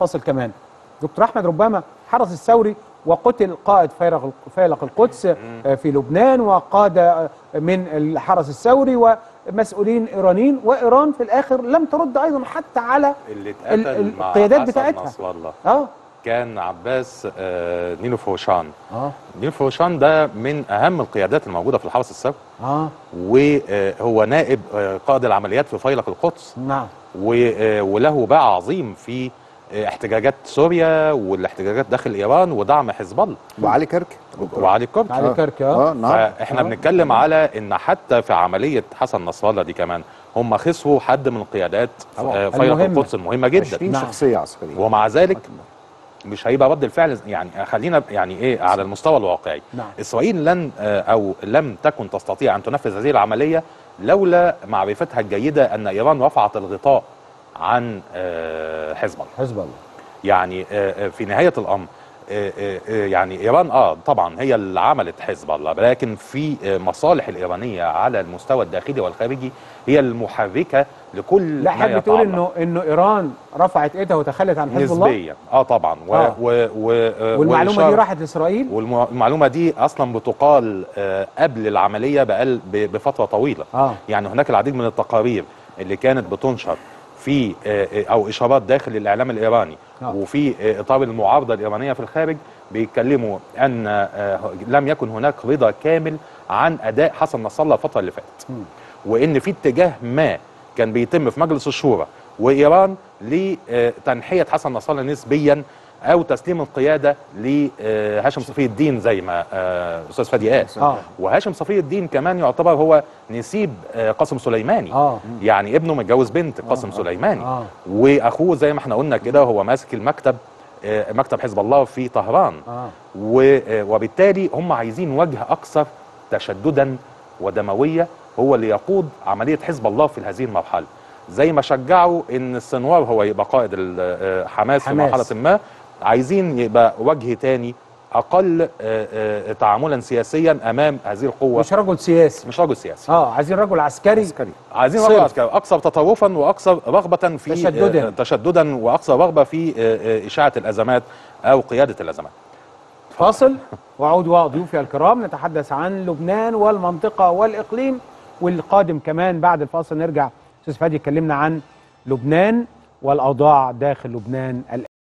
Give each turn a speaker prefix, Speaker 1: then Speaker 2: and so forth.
Speaker 1: فاصل كمان دكتور احمد ربما حرس الثوري وقتل قائد فيلق فيلق القدس آه، في لبنان وقادة آه، من الحرس الثوري ومسؤولين ايرانيين وايران في الاخر لم ترد ايضا حتى على
Speaker 2: اللي
Speaker 1: ال-
Speaker 2: اتقتل مع
Speaker 1: القيادات
Speaker 2: حسن
Speaker 1: بتاعتها.
Speaker 2: نصر الله
Speaker 1: اه
Speaker 2: كان عباس آه، نينو فوشان
Speaker 1: اه
Speaker 2: نينو فوشان ده من اهم القيادات الموجوده في الحرس الثوري
Speaker 1: اه
Speaker 2: وهو نائب آه، قائد العمليات في فيلق القدس
Speaker 1: نعم
Speaker 2: و- آه، وله باع عظيم في آه، احتجاجات سوريا والاحتجاجات داخل ايران ودعم حزب الله
Speaker 3: وعلي كرك
Speaker 2: وعلي الكرد
Speaker 1: علي كرك اه
Speaker 3: اه نعم
Speaker 2: فاحنا
Speaker 3: آه.
Speaker 2: بنتكلم على ان حتى في عمليه حسن نصر الله دي كمان هم خسروا حد من القيادات
Speaker 3: طبعاً.
Speaker 2: آه، فيلق
Speaker 1: المهمة.
Speaker 2: القدس المهمه جدا
Speaker 3: 20
Speaker 1: نعم.
Speaker 3: شخصيه عسكريه
Speaker 2: ومع ذلك مش هيبقى رد الفعل يعني خلينا يعني ايه على المستوى الواقعي
Speaker 1: نعم.
Speaker 2: اسرائيل لن آه، او لم تكن تستطيع ان تنفذ هذه العمليه لولا معرفتها الجيده ان ايران رفعت الغطاء عن آه، حزب الله
Speaker 1: حزب الله
Speaker 2: يعني آه، آه، في نهايه الامر آه، آه، آه، يعني ايران اه طبعا هي اللي عملت حزب الله لكن في آه، مصالح الايرانيه على المستوى الداخلي والخارجي هي المحركه لكل
Speaker 1: لا
Speaker 2: ما
Speaker 1: حابب تقول
Speaker 2: يتعلق.
Speaker 1: انه انه ايران رفعت ايدها وتخلت عن حزب الله
Speaker 2: نسبيا اه طبعا و
Speaker 1: آه.
Speaker 2: و و آه،
Speaker 1: والمعلومه دي
Speaker 2: وإشارة-
Speaker 1: راحت لاسرائيل
Speaker 2: والمعلومه دي اصلا بتقال آه، قبل العمليه بقال ب- بفتره طويله
Speaker 1: اه
Speaker 2: يعني هناك العديد من التقارير اللي كانت بتنشر في آه، آه، او اشارات داخل الاعلام الايراني
Speaker 1: آه.
Speaker 2: وفي آه، اطار المعارضه الايرانيه في الخارج بيتكلموا ان آه، لم يكن هناك رضا كامل عن اداء حسن نصر الله الفتره اللي فاتت
Speaker 1: مم. وان
Speaker 2: وان في اتجاه ما كان بيتم في مجلس الشورى وايران لتنحيه حسن نصر الله نسبيا او تسليم القياده لهاشم صفي الدين زي ما آه، استاذ فادي قال
Speaker 1: اه
Speaker 2: وهاشم صفي الدين كمان يعتبر هو نسيب آه، قاسم سليماني
Speaker 1: اه
Speaker 2: يعني ابنه متجوز بنت قاسم
Speaker 3: آه.
Speaker 2: سليماني
Speaker 1: اه
Speaker 2: واخوه زي ما احنا قلنا كده هو ماسك المكتب آه، مكتب حزب الله في طهران
Speaker 1: اه
Speaker 2: و- آه، وبالتالي هم عايزين وجه اكثر تشددا ودمويه هو اللي يقود عمليه حزب الله في هذه المرحله زي ما شجعوا ان السنوار هو يبقى قائد ال- آه، حماس في
Speaker 1: حماس.
Speaker 2: مرحله ما عايزين يبقى وجه تاني اقل آه، آه، تعاملا سياسيا امام هذه القوه
Speaker 1: مش رجل سياسي
Speaker 2: مش رجل سياسي
Speaker 1: اه عايزين رجل عسكري
Speaker 3: عسكري
Speaker 2: عايزين
Speaker 1: صرف.
Speaker 2: رجل عسكري اكثر تطرفا واكثر رغبه في
Speaker 1: تشدداً.
Speaker 2: آه، تشددا واكثر رغبه في آه، آه، اشاعه الازمات او قياده الازمات
Speaker 1: فاصل واعود وضيوفي الكرام نتحدث عن لبنان والمنطقه والاقليم والقادم كمان بعد الفاصل نرجع استاذ فادي اتكلمنا عن لبنان والاوضاع داخل لبنان الآن